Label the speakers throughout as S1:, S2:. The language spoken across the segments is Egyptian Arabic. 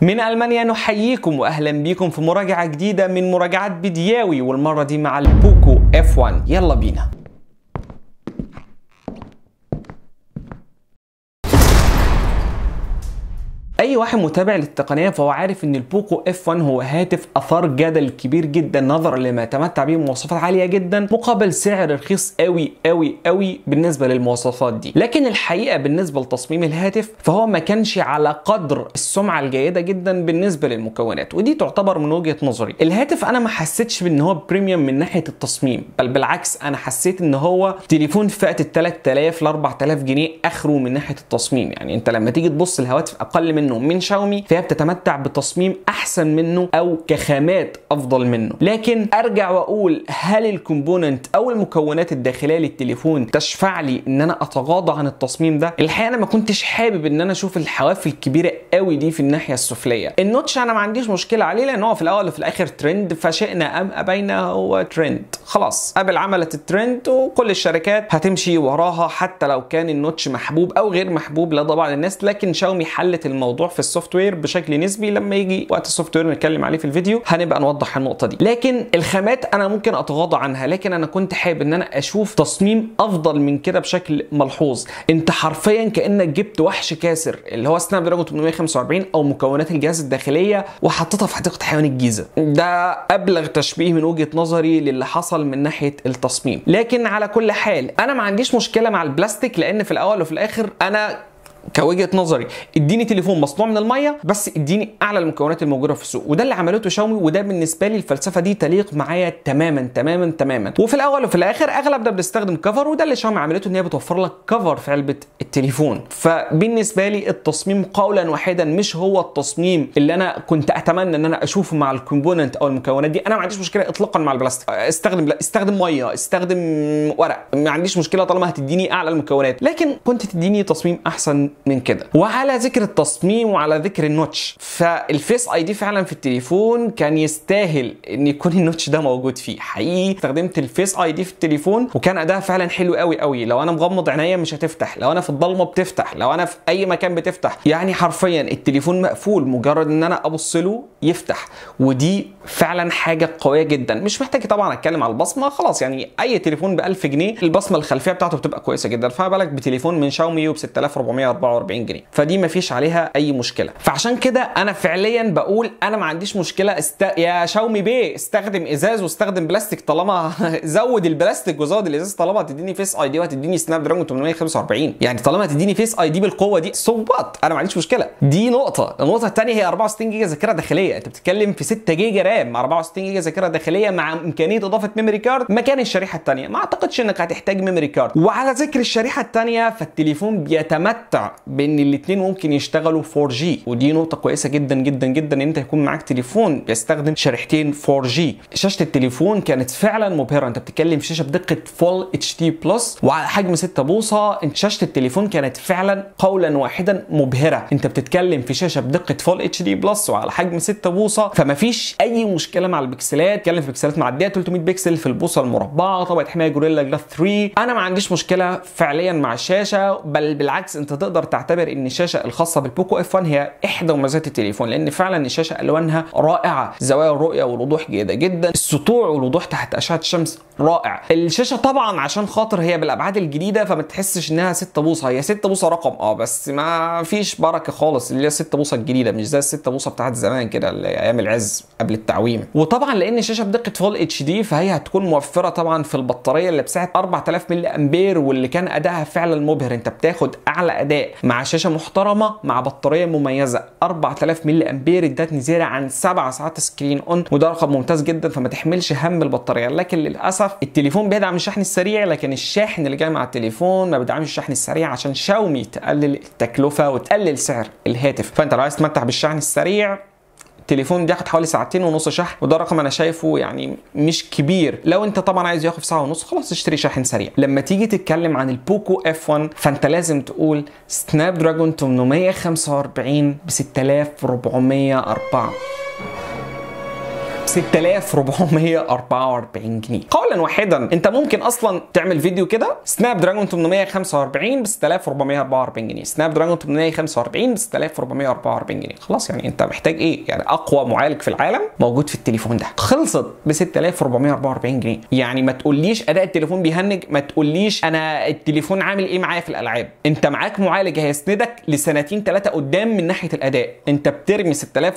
S1: من المانيا نحييكم واهلا بيكم في مراجعه جديده من مراجعات بدياوي والمره دي مع البوكو اف 1 يلا بينا اي واحد متابع للتقنيه فهو عارف ان البوكو اف 1 هو هاتف اثار جدل كبير جدا نظرا لما يتمتع به مواصفات عاليه جدا مقابل سعر رخيص قوي قوي قوي بالنسبه للمواصفات دي لكن الحقيقه بالنسبه لتصميم الهاتف فهو ما كانش على قدر السمعه الجيده جدا بالنسبه للمكونات ودي تعتبر من وجهه نظري الهاتف انا ما حسيتش بان هو بريميوم من ناحيه التصميم بل بالعكس انا حسيت ان هو تليفون في فئه ال 3000 ل 4000 جنيه اخره من ناحيه التصميم يعني انت لما تيجي تبص لهواتف اقل منه من شاومي فهي بتتمتع بتصميم احسن منه او كخامات افضل منه لكن ارجع واقول هل الكومبوننت او المكونات الداخليه للتليفون تشفع لي ان انا اتغاضى عن التصميم ده الحقيقه انا ما كنتش حابب ان انا اشوف الحواف الكبيره قوي دي في الناحيه السفليه النوتش انا ما عنديش مشكله عليه لان هو في الاول وفي الاخر ترند فشئنا ام ابينا هو ترند خلاص ابل عملت الترند وكل الشركات هتمشي وراها حتى لو كان النوتش محبوب او غير محبوب لدى بعض الناس لكن شاومي حلت الموضوع في السوفت وير بشكل نسبي لما يجي وقت السوفت وير نتكلم عليه في الفيديو هنبقى نوضح النقطه دي لكن الخامات انا ممكن اتغاضى عنها لكن انا كنت حابب ان انا اشوف تصميم افضل من كده بشكل ملحوظ انت حرفيا كانك جبت وحش كاسر اللي هو سناب دراجون 845 او مكونات الجهاز الداخليه وحطيتها في حديقه حيوان الجيزه ده ابلغ تشبيه من وجهه نظري للي حصل من ناحيه التصميم لكن على كل حال انا ما عنديش مشكله مع البلاستيك لان في الاول وفي الاخر انا كوجهه نظري اديني تليفون مصنوع من الميه بس اديني اعلى المكونات الموجوده في السوق وده اللي عملته شاومي وده بالنسبه لي الفلسفه دي تليق معايا تماما تماما تماما وفي الاول وفي الاخر اغلب ده بنستخدم كفر وده اللي شاومي عملته ان هي بتوفر لك كفر في علبه التليفون فبالنسبه لي التصميم قولا واحدا مش هو التصميم اللي انا كنت اتمنى ان انا اشوفه مع الكومبوننت او المكونات دي انا ما عنديش مشكله اطلاقا مع البلاستيك استخدم استخدم ميه استخدم ورق ما عنديش مشكله طالما هتديني اعلى المكونات لكن كنت تديني تصميم احسن من كده وعلى ذكر التصميم وعلى ذكر النوتش فالفيس اي دي فعلا في التليفون كان يستاهل ان يكون النوتش ده موجود فيه حقيقي استخدمت الفيس اي دي في التليفون وكان اداها فعلا حلو قوي قوي لو انا مغمض عينيا مش هتفتح لو انا في الضلمه بتفتح لو انا في اي مكان بتفتح يعني حرفيا التليفون مقفول مجرد ان انا ابص له يفتح ودي فعلا حاجه قويه جدا مش محتاج طبعا اتكلم على البصمه خلاص يعني اي تليفون ب 1000 جنيه البصمه الخلفيه بتاعته بتبقى كويسه جدا فما بالك بتليفون من شاومي وب 6444 جنيه فدي ما فيش عليها اي مشكله فعشان كده انا فعليا بقول انا ما عنديش مشكله است... يا شاومي بيه استخدم ازاز واستخدم بلاستيك طالما زود البلاستيك وزود الازاز طالما هتديني فيس اي دي وهتديني سناب دراجون 845 يعني طالما هتديني فيس اي دي بالقوه دي سو وات انا ما عنديش مشكله دي نقطه النقطه الثانيه هي 64 جيجا ذاكره داخليه انت بتتكلم في 6 جيجا رام مع 64 جيجا ذاكره داخليه مع امكانيه اضافه ميموري كارد مكان الشريحه الثانيه ما اعتقدش انك هتحتاج ميموري كارد وعلى ذكر الشريحه الثانيه فالتليفون بيتمتع بان الاثنين ممكن يشتغلوا 4G ودي نقطه كويسه جدا جدا جدا ان انت يكون معاك تليفون بيستخدم شريحتين 4G شاشه التليفون كانت فعلا مبهره انت بتتكلم في شاشه بدقه فول اتش دي بلس وعلى حجم 6 بوصه شاشه التليفون كانت فعلا قولا واحدا مبهره انت بتتكلم في شاشه بدقه فول اتش دي بلس وعلى حجم 6 بوصه فما فيش اي مشكله مع البكسلات بتتكلم في بكسلات معديه 300 بكسل في البوصه المربعه طبقه حمايه جوريلا جلاس 3 انا ما عنديش مشكله فعليا مع الشاشه بل بالعكس انت تقدر تعتبر ان الشاشه الخاصه بالبوكو اف 1 هي احدى مميزات التليفون لان فعلا الشاشه الوانها رائعه زوايا الرؤيه والوضوح جيده جدا السطوع والوضوح تحت اشعه الشمس رائع الشاشه طبعا عشان خاطر هي بالابعاد الجديده فما تحسش انها 6 بوصه هي 6 بوصه رقم اه بس ما فيش بركه خالص اللي هي 6 بوصه الجديده مش زي ال 6 بوصه بتاعت زمان كده اللي ايام العز قبل التعويم وطبعا لان الشاشه بدقه فول اتش دي فهي هتكون موفره طبعا في البطاريه اللي بسعه 4000 ملي امبير واللي كان ادائها فعلا مبهر انت بتاخد اعلى اداء مع شاشه محترمه مع بطاريه مميزه 4000 ملي امبير ادتني زياده عن 7 ساعات سكرين اون وده رقم ممتاز جدا فما تحملش هم البطاريه لكن للاسف التليفون بيدعم الشحن السريع لكن الشاحن اللي جاي مع التليفون ما بيدعمش الشحن السريع عشان شاومي تقلل التكلفه وتقلل سعر الهاتف فانت لو عايز تتمتع بالشحن السريع التليفون بياخد حوالي ساعتين ونص شحن وده رقم انا شايفه يعني مش كبير لو انت طبعا عايز ياخد ساعه ونص خلاص اشتري شاحن سريع لما تيجي تتكلم عن البوكو اف 1 فانت لازم تقول سناب دراجون 845 ب 6404 6444 جنيه قولا واحدا انت ممكن اصلا تعمل فيديو كده سناب دراجون 845 ب 6444 جنيه سناب دراجون 845 ب 6444 جنيه خلاص يعني انت محتاج ايه يعني اقوى معالج في العالم موجود في التليفون ده خلصت ب 6444 جنيه يعني ما تقوليش اداء التليفون بيهنج ما تقوليش انا التليفون عامل ايه معايا في الالعاب انت معاك معالج هيسندك لسنتين ثلاثه قدام من ناحيه الاداء انت بترمي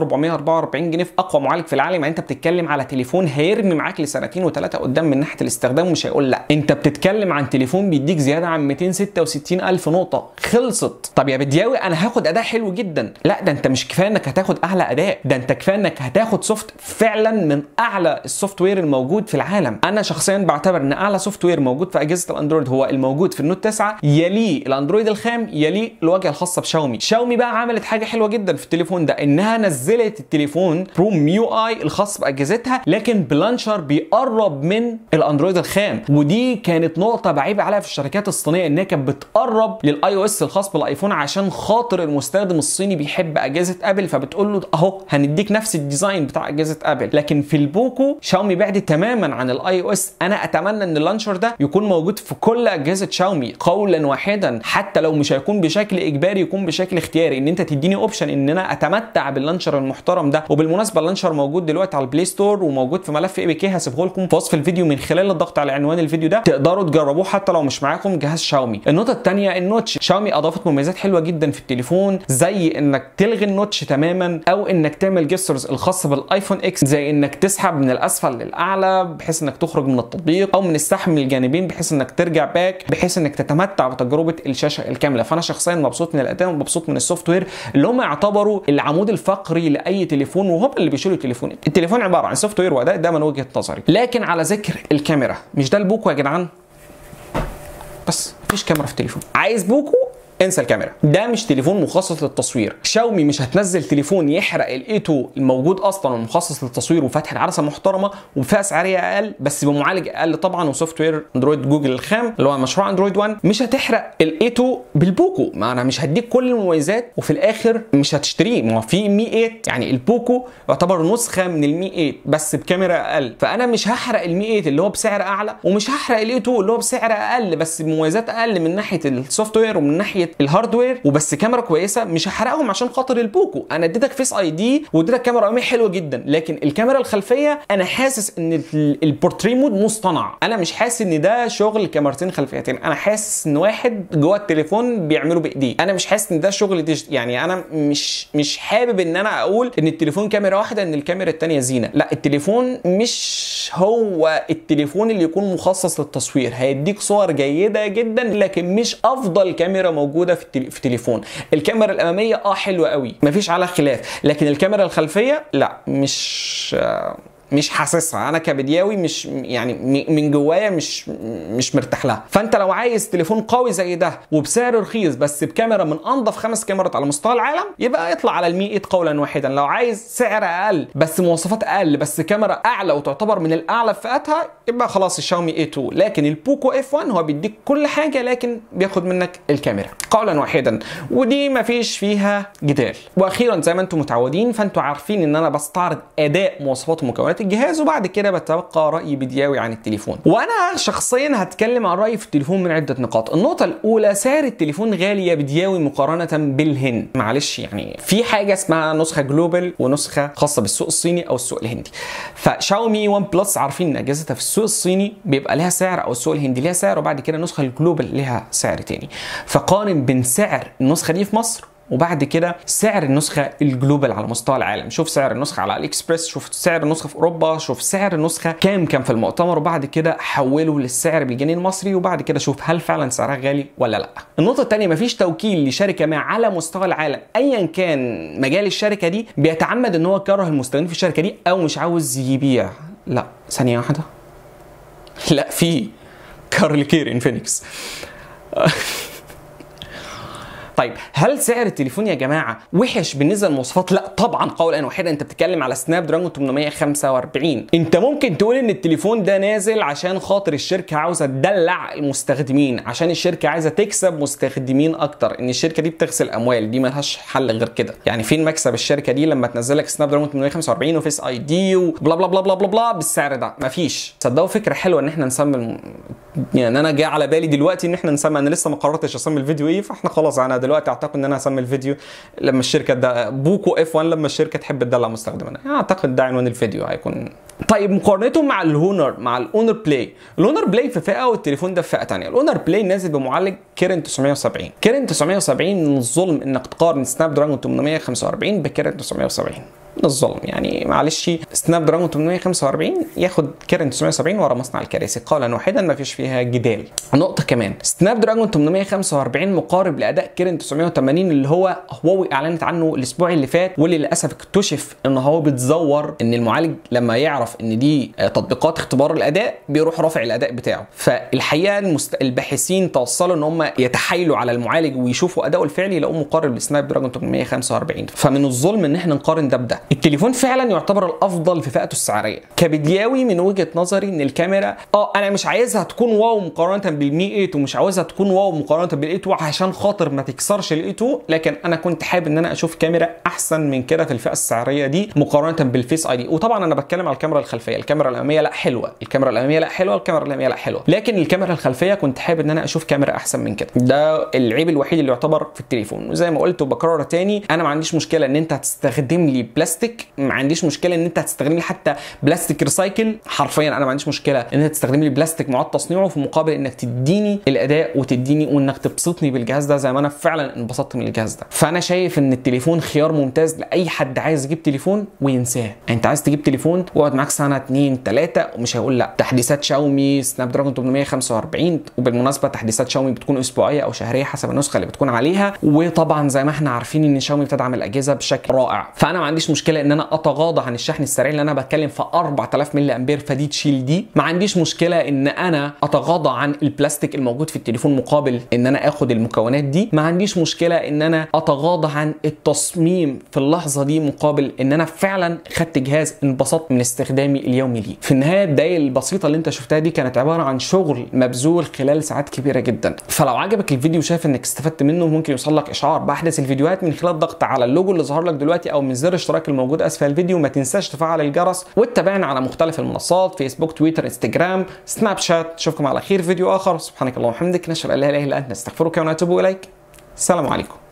S1: 6444 جنيه في اقوى معالج في العالم يعني انت بتتكلم على تليفون هيرمي معاك لسنتين وثلاثه قدام من ناحيه الاستخدام ومش هيقول لا انت بتتكلم عن تليفون بيديك زياده عن 266 الف نقطه خلصت طب يا بدياوي انا هاخد اداء حلو جدا لا ده انت مش كفايه انك هتاخد اعلى اداء ده انت كفايه انك هتاخد سوفت فعلا من اعلى السوفت وير الموجود في العالم انا شخصيا بعتبر ان اعلى سوفت وير موجود في اجهزه الاندرويد هو الموجود في النوت 9 يليه الاندرويد الخام يليه الواجهه الخاصه بشاومي شاومي بقى عملت حاجه حلوه جدا في التليفون ده انها نزلت التليفون بروم يو اي الخاص باجهزتها لكن بلانشر بيقرب من الاندرويد الخام ودي كانت نقطه بعيب عليها في الشركات الصينيه انها كانت بتقرب للاي او اس الخاص بالايفون عشان خاطر المستخدم الصيني بيحب اجهزه ابل فبتقول له اهو هنديك نفس الديزاين بتاع اجهزه ابل لكن في البوكو شاومي بعدت تماما عن الاي او اس انا اتمنى ان اللانشر ده يكون موجود في كل اجهزه شاومي قولا واحدا حتى لو مش هيكون بشكل اجباري يكون بشكل اختياري ان انت تديني اوبشن ان انا اتمتع باللانشر المحترم ده وبالمناسبه اللانشر موجود دلوقتي على البلاي ستور وموجود في ملف اي بي كي هسيبه لكم في وصف الفيديو من خلال الضغط على عنوان الفيديو ده تقدروا تجربوه حتى لو مش معاكم جهاز شاومي النقطه الثانيه النوتش شاومي اضافت مميزات حلوه جدا في التليفون زي انك تلغي النوتش تماما او انك تعمل جيسترز الخاص بالايفون اكس زي انك تسحب من الاسفل للاعلى بحيث انك تخرج من التطبيق او من السحب من الجانبين بحيث انك ترجع باك بحيث انك تتمتع بتجربه الشاشه الكامله فانا شخصيا مبسوط من الاداء ومبسوط من السوفت وير اللي هم يعتبروا العمود الفقري لاي تليفون وهم اللي بيشيلوا التليفون التليفون عباره عن سوفت وير واداء ده من وجهه نظري لكن على ذكر الكاميرا مش ده البوكو يا جدعان بس مفيش كاميرا في التليفون عايز بوكو انسى الكاميرا ده مش تليفون مخصص للتصوير شاومي مش هتنزل تليفون يحرق الاي 2 الموجود اصلا المخصص للتصوير وفتح العدسه محترمه وبفئه سعريه اقل بس بمعالج اقل طبعا وسوفت وير اندرويد جوجل الخام اللي هو مشروع اندرويد 1 مش هتحرق الاي 2 بالبوكو ما انا مش هديك كل المميزات وفي الاخر مش هتشتريه ما هو في مي 8 يعني البوكو يعتبر نسخه من المي 8 بس بكاميرا اقل فانا مش هحرق المي 8 اللي هو بسعر اعلى ومش هحرق الاي 2 اللي هو بسعر اقل بس بمميزات اقل من ناحيه السوفت وير ومن ناحيه الهاردوير وبس كاميرا كويسه مش هحرقهم عشان خاطر البوكو انا اديتك فيس اي دي واديتك كاميرا اماميه حلوه جدا لكن الكاميرا الخلفيه انا حاسس ان ال- البورتري مود مصطنع انا مش حاسس ان ده شغل كاميرتين خلفيتين انا حاسس ان واحد جوه التليفون بيعمله بايديه انا مش حاسس ان ده شغل ديج... يعني انا مش مش حابب ان انا اقول ان التليفون كاميرا واحده ان الكاميرا الثانيه زينه لا التليفون مش هو التليفون اللي يكون مخصص للتصوير هيديك صور جيده جدا لكن مش افضل كاميرا موجوده في التلي... في تليفون الكاميرا الاماميه اه حلوه قوي مفيش عليها خلاف لكن الكاميرا الخلفيه لا مش آه، مش حاسسها انا كبدياوي مش يعني م- من جوايا مش مش مرتاح لها فانت لو عايز تليفون قوي زي ده وبسعر رخيص بس بكاميرا من انظف خمس كاميرات على مستوى العالم يبقى اطلع على المي 8 قولا واحدا لو عايز سعر اقل بس مواصفات اقل بس كاميرا اعلى وتعتبر من الاعلى في فئتها يبقى خلاص الشاومي A2 لكن البوكو F1 هو بيديك كل حاجه لكن بياخد منك الكاميرا قولا واحدا ودي مفيش فيها جدال واخيرا زي ما انتم متعودين فانتم عارفين ان انا بستعرض اداء مواصفات ومكونات الجهاز وبعد كده بتبقى راي بدياوي عن التليفون وانا شخصيا هتكلم عن رايي في التليفون من عده نقاط النقطه الاولى سعر التليفون غالي يا بدياوي مقارنه بالهند معلش يعني في حاجه اسمها نسخه جلوبال ونسخه خاصه بالسوق الصيني او السوق الهندي فشاومي وان بلس عارفين ان اجهزتها في السوق الصيني بيبقى لها سعر او السوق الهندي ليها سعر وبعد كده النسخه الجلوبال لها سعر تاني فقارن بين سعر النسخه دي في مصر وبعد كده سعر النسخه الجلوبال على مستوى العالم شوف سعر النسخه على الاكسبريس شوف سعر النسخه في اوروبا شوف سعر النسخه كام كان في المؤتمر وبعد كده حوله للسعر بالجنيه المصري وبعد كده شوف هل فعلا سعرها غالي ولا لا النقطه الثانيه مفيش توكيل لشركه ما على مستوى العالم ايا كان مجال الشركه دي بيتعمد ان هو يكره المستخدمين في الشركه دي او مش عاوز يبيع لا ثانيه واحده لا في كارل كير انفينكس طيب هل سعر التليفون يا جماعه وحش بالنسبه للمواصفات لا طبعا قولا واحدا انت بتتكلم على سناب دراجون 845 انت ممكن تقول ان التليفون ده نازل عشان خاطر الشركه عاوزه تدلع المستخدمين عشان الشركه عايزه تكسب مستخدمين اكتر ان الشركه دي بتغسل اموال دي ملهاش حل غير كده يعني فين مكسب الشركه دي لما تنزل لك سناب دراجون 845 وفيس اي دي وبلا بلا بلا بلا بلا بلا بالسعر ده مفيش صدقوا فكره حلوه ان احنا نسمي الم... يعني انا جاي على بالي دلوقتي ان احنا نسمي انا لسه ما قررتش اسمي الفيديو ايه فاحنا خلاص انا دلوقتي اعتقد ان انا هسمي الفيديو لما الشركه ده بوكو اف 1 لما الشركه تحب تدلع مستخدمنا يعني اعتقد ده عنوان الفيديو هيكون طيب مقارنته مع الهونر مع الاونر بلاي الاونر بلاي في فئه والتليفون ده في فئه ثانيه الاونر بلاي نازل بمعالج كيرن 970 كيرن 970 من الظلم انك تقارن سناب دراجون 845 بكيرن 970 من الظلم يعني معلش سناب دراجون 845 ياخد كيرن 970 ورا مصنع الكراسي قولا واحدا ما فيش فيها جدال نقطه كمان سناب دراجون 845 مقارب لاداء كيرن 980 اللي هو هواوي اعلنت عنه الاسبوع اللي فات واللي للاسف اكتشف ان هو بتزور ان المعالج لما يعرف ان دي تطبيقات اختبار الاداء بيروح رافع الاداء بتاعه فالحقيقه المست... الباحثين توصلوا ان هم يتحايلوا على المعالج ويشوفوا اداؤه الفعلي يلاقوه مقارب لسناب دراجون 845 فمن الظلم ان احنا نقارن ده بده التليفون فعلا يعتبر الافضل في فئته السعريه كبدياوي من وجهه نظري ان الكاميرا اه انا مش عايزها تكون واو مقارنه بالمي 8 ومش عاوزها تكون واو مقارنه بالاي 2 عشان خاطر ما تكسرش الاي 2 لكن انا كنت حابب ان انا اشوف كاميرا احسن من كده في الفئه السعريه دي مقارنه بالفيس اي دي وطبعا انا بتكلم على الكاميرا الخلفيه الكاميرا الاماميه لا حلوه الكاميرا الاماميه لا حلوه الكاميرا الاماميه لا حلوه لكن الكاميرا الخلفيه كنت حابب ان انا اشوف كاميرا احسن من كده ده العيب الوحيد اللي يعتبر في التليفون وزي ما قلت وبكرر تاني انا ما عنديش مشكله ان انت هتستخدم لي بلاستيك ما عنديش مشكله ان انت هتستخدم لي حتى بلاستيك ريسايكل حرفيا انا ما عنديش مشكله ان انت تستخدم لي بلاستيك معاد تصنيعه في مقابل انك تديني الاداء وتديني وانك تبسطني بالجهاز ده زي ما انا فعلا انبسطت من الجهاز ده فانا شايف ان التليفون خيار ممتاز لاي حد عايز يجيب تليفون وينساه يعني انت عايز تجيب تليفون ويقعد معاك سنه اتنين تلاته ومش هيقول لا تحديثات شاومي سناب دراجون 845 وبالمناسبه تحديثات شاومي بتكون اسبوعيه او شهريه حسب النسخه اللي بتكون عليها وطبعا زي ما احنا عارفين ان شاومي بتدعم الاجهزه بشكل رائع فانا ما عنديش مشكله ان انا اتغاضى عن الشحن السريع اللي انا بتكلم في 4000 ملي امبير فدي تشيل دي ما عنديش مشكله ان انا اتغاضى عن البلاستيك الموجود في التليفون مقابل ان انا اخد المكونات دي ما عنديش مشكله ان انا اتغاضى عن التصميم في اللحظه دي مقابل ان انا فعلا خدت جهاز انبسطت من استخدامي اليومي ليه في النهايه الدقايق البسيطه اللي انت شفتها دي كانت عباره عن شغل مبذول خلال ساعات كبيره جدا فلو عجبك الفيديو وشايف انك استفدت منه ممكن يوصل لك اشعار باحدث الفيديوهات من خلال الضغط على اللوجو اللي ظهر لك دلوقتي او من زر الاشتراك الموجود اسفل الفيديو ما تنساش تفعل الجرس وتتابعنا على مختلف المنصات فيسبوك تويتر انستجرام سناب شات اشوفكم على خير فيديو اخر سبحانك اللهم وبحمدك نشهد ان لا اله الا انت نستغفرك ونتوب اليك السلام عليكم